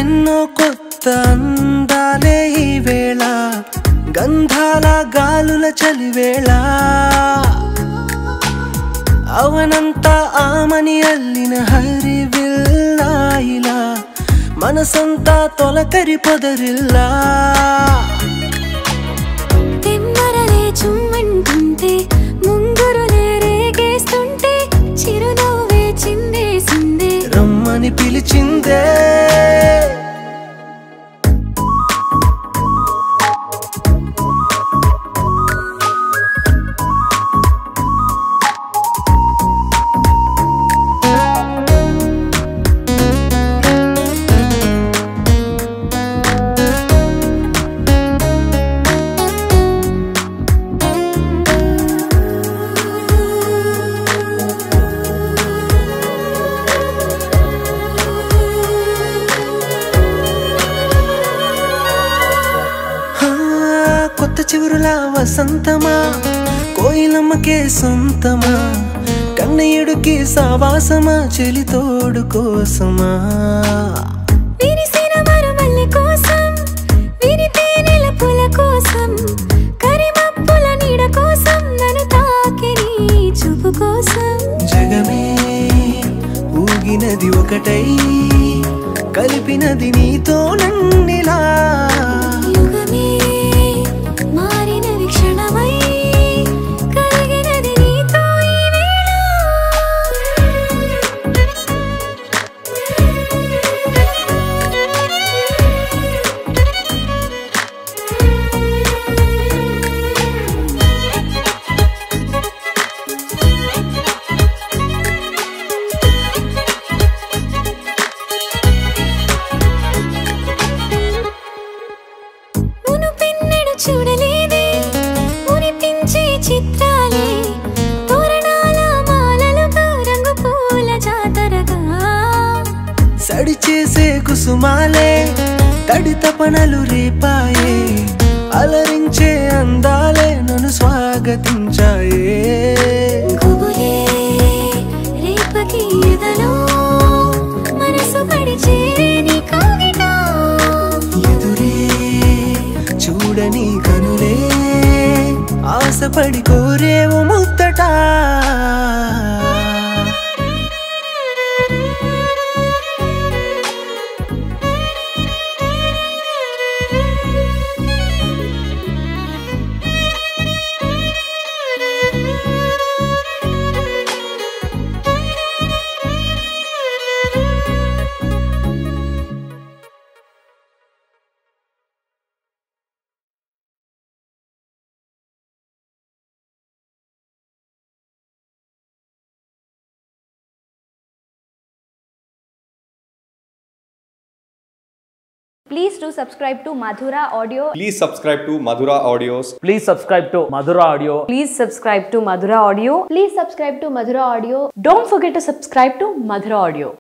ఎన్నో కొత్త అందాలే ఈ వేళ గంధాల గాలుల చలివేళ అవనంతా ఆమని అల్లిన హరివిల్లాయిలా మనసంతా తొలకరి పొదరిల్లా తెమ్మరలే చుమ్మంటుంటే ముంగురులే రేగేస్తుంటే చిరునవ్వే చిందేసిందే రమ్మని పిలిచిందే హా, కొత్త చిగురుల వసంతమా కోయిలమ్మకే సొంతమా కన్నయ్యుడికి సావాసమా చెలితోడు కోసమా విరిసిన మరుమల్లి కోసం విరితేనెల పుల కోసం కరిమప్పుల నీడ కోసం నన్ను తాకి నీ చూపు కోసం జగమే ఊగినది ఒకటై కలిపినది నీతో నన్నిలా యుగమే మారిన విక్షణమై కలిగినది నీతో ఈ మును పిన్నెడు చూడలేదే మురిపించే చిత్రాలే తోరణాల మాలలుగా రంగు పూల జాతరగా సడి చేసే కుసుమాలే తడి తపనలు రేపాయే అలరించే అందాలే నన్ను స్వాగతించాయే గుబులే రేపకి ఎదలో మనసు పడి చేరే నీ కాగిట ఎదురే చూడని కనులే ఆశపడి కోరేవు ముద్దట Please do subscribe to Madhura Audio. Please subscribe to Madhura Audios. Please subscribe to Madhura Audio. Please subscribe to Madhura Audio. Please subscribe to Madhura Audio. Don't forget to subscribe to Madhura Audio.